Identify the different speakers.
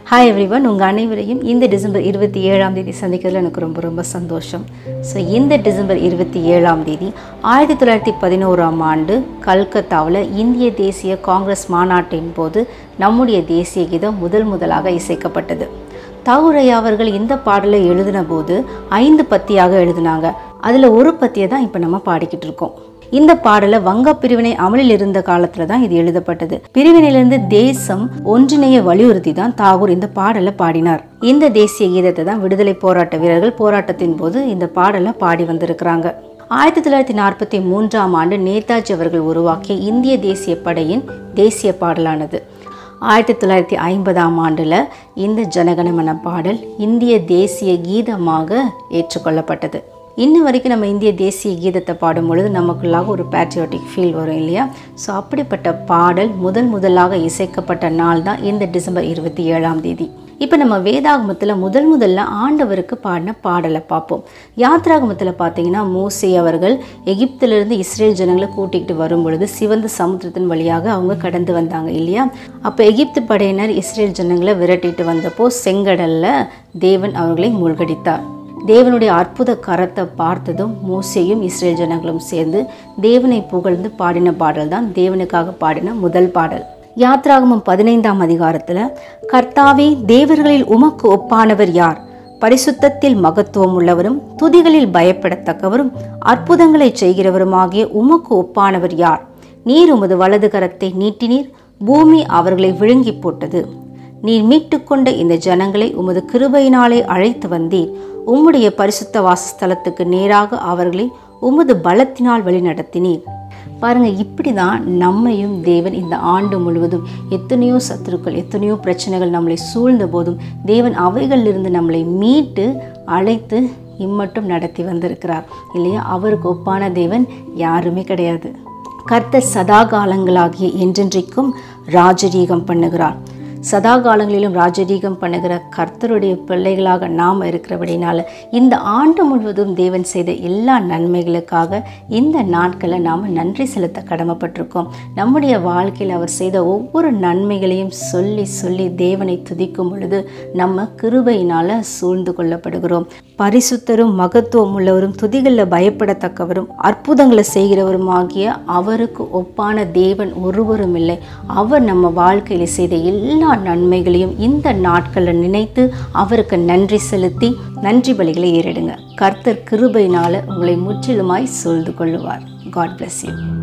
Speaker 1: hi everyone உங்கள் அனைவரையும் இந்த டிசம்பர் இருபத்தி ஏழாம் தேதி சந்திக்கிறதுல எனக்கு ரொம்ப ரொம்ப சந்தோஷம் ஸோ இந்த டிசம்பர் இருபத்தி ஏழாம் தேதி ஆயிரத்தி தொள்ளாயிரத்தி பதினோராம் ஆண்டு கல்கத்தாவில் இந்திய தேசிய காங்கிரஸ் மாநாட்டின் போது நம்முடைய தேசிய கீதம் முதல் முதலாக இசைக்கப்பட்டது தாகுரையா அவர்கள் இந்த பாடலை எழுதின போது ஐந்து பத்தியாக எழுதினாங்க அதில் ஒரு பத்தியை தான் இப்போ நம்ம பாடிக்கிட்டு இருக்கோம் இந்த பாடலை வங்க பிரிவினை அமலில் இருந்த காலத்துல தான் இது எழுதப்பட்டது பிரிவினையிலிருந்து தேசம் ஒன்றிணைய வலியுறுத்தி தான் தாகூர் இந்த பாடலை பாடினார் இந்த தேசிய கீதத்தை தான் விடுதலை போராட்ட வீரர்கள் போராட்டத்தின் போது இந்த பாடலை பாடி வந்திருக்கிறாங்க ஆயிரத்தி தொள்ளாயிரத்தி நாற்பத்தி மூன்றாம் ஆண்டு நேதாஜி அவர்கள் உருவாக்கிய இந்திய தேசிய படையின் தேசிய பாடலானது ஆயிரத்தி தொள்ளாயிரத்தி ஐம்பதாம் ஆண்டில் இந்த ஜனகணமன பாடல் இந்திய தேசிய கீதமாக ஏற்றுக்கொள்ளப்பட்டது இன்ன வரைக்கும் நம்ம இந்திய தேசிய கீதத்தை பாடும் பொழுது நமக்குள்ளாக ஒரு பேட்ரியாட்டிக் ஃபீல் வரும் இல்லையா ஸோ அப்படிப்பட்ட பாடல் முதல் முதலாக இசைக்கப்பட்ட நாள் தான் இந்த டிசம்பர் இருபத்தி ஏழாம் தேதி இப்போ நம்ம வேதாகமத்தில் முதல் முதல்ல ஆண்டவருக்கு பாடின பாடலை பார்ப்போம் யாத்ராகமத்தில் பார்த்தீங்கன்னா மோசே அவர்கள் எகிப்திலிருந்து இஸ்ரேல் ஜனங்களை கூட்டிகிட்டு வரும் பொழுது சிவந்த சமுத்திரத்தின் வழியாக அவங்க கடந்து வந்தாங்க இல்லையா அப்போ எகிப்து படையினர் இஸ்ரேல் ஜனங்களை விரட்டிட்டு வந்தப்போ செங்கடலில் தேவன் அவர்களை மூழ்கடித்தார் தேவனுடைய அற்புத கரத்தை பார்த்ததும் மூசையும் இஸ்ரேல் ஜனங்களும் சேர்ந்து தேவனை புகழ்ந்து பாடின பாடல் தான் தேவனுக்காக பாடின முதல் பாடல் யாத்ராகமம் பதினைந்தாம் அதிகாரத்தில் கர்த்தாவே தேவர்களில் உமக்கு ஒப்பானவர் யார் பரிசுத்தத்தில் மகத்துவம் உள்ளவரும் துதிகளில் பயப்படத்தக்கவரும் அற்புதங்களை செய்கிறவருமாகிய உமக்கு ஒப்பானவர் யார் நீர் உமது வலது கரத்தை நீட்டினீர் பூமி அவர்களை விழுங்கி போட்டது நீர் மீட்டுக்கொண்ட இந்த ஜனங்களை உமது கிருபையினாலே அழைத்து வந்தீர் உம்முடைய பரிசுத்த வாசஸ்தலத்துக்கு நேராக அவர்களை உமது பலத்தினால் வழிநடத்தினீர் பாருங்க இப்படி தான் நம்மையும் தேவன் இந்த ஆண்டு முழுவதும் எத்தனையோ சத்துருக்கள் எத்தனையோ பிரச்சனைகள் நம்மளை சூழ்ந்த போதும் தேவன் அவைகளிலிருந்து நம்மளை மீட்டு அழைத்து இம்மட்டும் நடத்தி வந்திருக்கிறார் இல்லையா அவருக்கு ஒப்பான தேவன் யாருமே கிடையாது கர்த்தர் சதா காலங்களாகிய என்றென்றைக்கும் ராஜரீகம் பண்ணுகிறார் சதா காலங்களிலும் ராஜரீகம் பண்ணுகிற கர்த்தருடைய பிள்ளைகளாக நாம் இருக்கிறபடினால இந்த ஆண்டு முழுவதும் தேவன் செய்த எல்லா நன்மைகளுக்காக இந்த நாட்களை நாம் நன்றி செலுத்த கடமைப்பட்டிருக்கோம் நம்முடைய வாழ்க்கையில் அவர் செய்த ஒவ்வொரு நன்மைகளையும் சொல்லி சொல்லி தேவனை துதிக்கும் பொழுது நம்ம கிருபையினால் சூழ்ந்து கொள்ளப்படுகிறோம் பரிசுத்தரும் மகத்துவம் உள்ளவரும் துதிகளில் பயப்படத்தக்கவரும் அற்புதங்களை செய்கிறவரும் ஆகிய அவருக்கு ஒப்பான தேவன் ஒருவரும் இல்லை அவர் நம்ம வாழ்க்கையில் செய்த எல்லா நன்மைகளையும் இந்த நாட்களில் நினைத்து அவருக்கு நன்றி செலுத்தி நன்றி பலிகளை ஏறிடுங்க கர்த்தர் கிருபையினால் உங்களை முற்றிலுமாய் சூழ்ந்து கொள்ளுவார் காட் பிளஸ் யூ